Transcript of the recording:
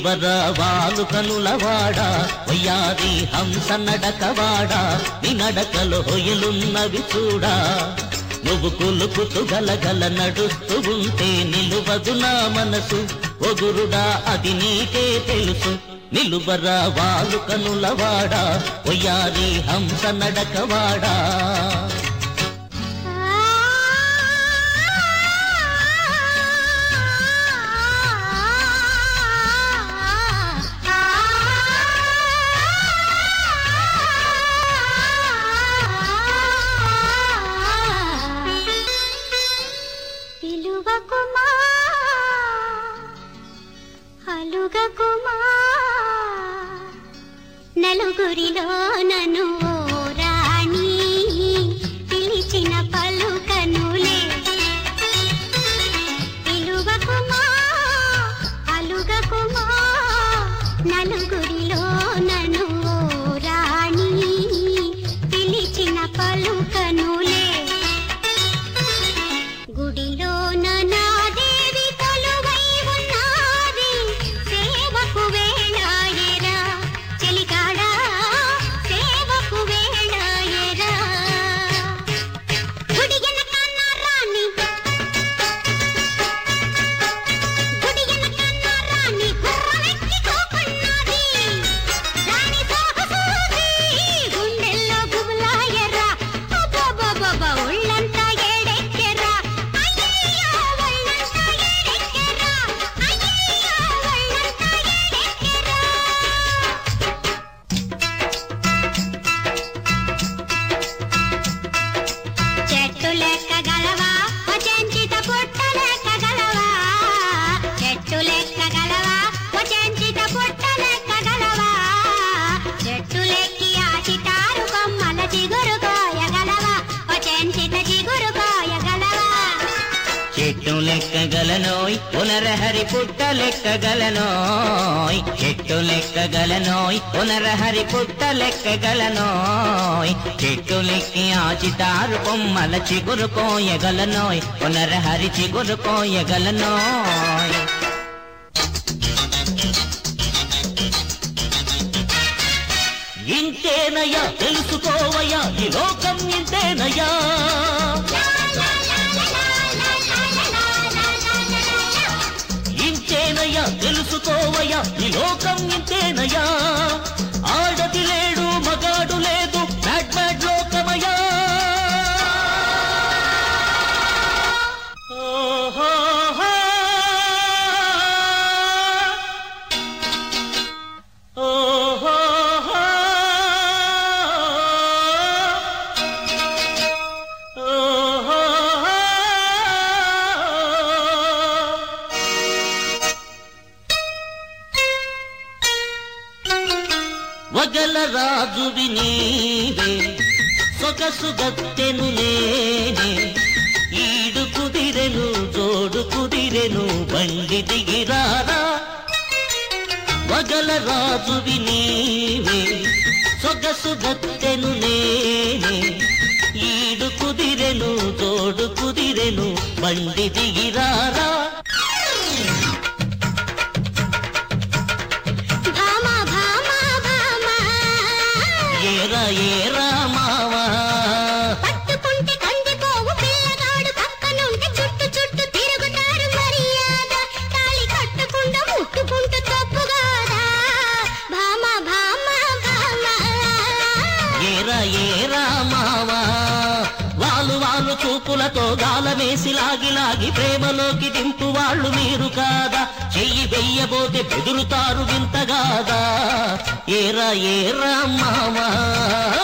నిలువరా వాలు కనులవాడ వయ్యారి హంస నడకవాడ నీ నడకలో హొయలున్నవి చూడా నువ్వు కులుకుతూ గలగల నడుస్తూ ఉంటే నిలువదు నా మనసు ఒగురుడా అది నీకే తెలుసు నిలువరా వాలు కనులవాడ వయ్యారి హంస నడకవాడా పిలువకుమా అలుగకుమా నలుగురిలో నన్ను ఓ రాణి పిలిచిన పలుకనులే పిలువకుమా అలుగకుమా నలుగురిలో నన్ను ఓ రాణి పిలిచిన పలుకనులే గుడిలోన నా దేవి కొలువై ఉన్నది సేవకు వేళాయరా చెలికాడా సేవకు వేళాయరా గుడి వెనక నా రాణి గుడి వెనక నా రాణి గుర్రమెక్కి కోకున్నది రాణి సోహసూసి గుండెల్లో గుబులాయరా అబ్బబ్బబ్బబ్బ ఒళ్ళంతా ఏడెక్కెరా అయ్యయ్యో ఒళ్ళంతా ఏడెక్కెరా అయ్యయ్యో ఒళ్ళంతా ఏడెక్కెరా చెట్టు లెక్కగలవా వచంచిత పుట్ట లెక్కగలవా చెట్టు లెక్కగలవా వచంచిత పుట్ట లెక్కగలవా చెట్టు లెక్కి ఆచిటారు కొమ్మల చిగురు కోయగలవా వచంచిత చిగురు కోయగలవా చెట్టు లెక్కగలనోయ్ పునరహరి పుట్ట లెక్కగలనోయ్ చెట్టు లెక్కగలనోయ్ పునరహరి పుట్ట లెక్కగలనోయ్ చెట్టు లెక్కి ఆచితారు కొమ్మల చిగురు కోయగలనోయ్ పునరహరి చిగురు కోయగలనోయ్ ఇంతేనయ్యా తెలుసుకోవయ్యా ఈ లోకం ఇంతేనయ్యా ఇంతేనయ్యా తెలుసుకోవయ్యా ఈ లోకం ఇంతేనయ్యా ఆడది లేడు మగాడు లేదు బ్యాడ్ బ్యాడ్ లోకమయ్యా ఓహోహో. ఓహోహో. ఓహోహో. వగల రాజువి నీవే సొగసు గత్తెను నేనే ఈడు కుదిరెను జోడు కుదిరెను బండి దిగిరారా వగల రాజువి నీవే సొగసు గత్తెను నేనే ఈడు కుదిరెను జోడు కుదిరెను బండి దిగిరారా భామ భామ భామ ఏరా ఏరా మావా పట్టుకుంటే కందిపోవు పిల్లగాడు పక్కనుంటే చుట్టు చుట్టు తిరుగుతారు మర్యాద తాళి కట్టకుండా ముట్టుకుంటూ తప్పుగాదా భామ భామ భామ ఏరా ఏరా మావా వాలు వాలు చూపులతో గాలమేసి లాగి లాగి ప్రేమలోకి దింపు వాళ్ళు మీరు కాదా చెయ్యి వెయ్యబోతే బెదురుతారు వింతగాదా ఏరా ఏరా మావా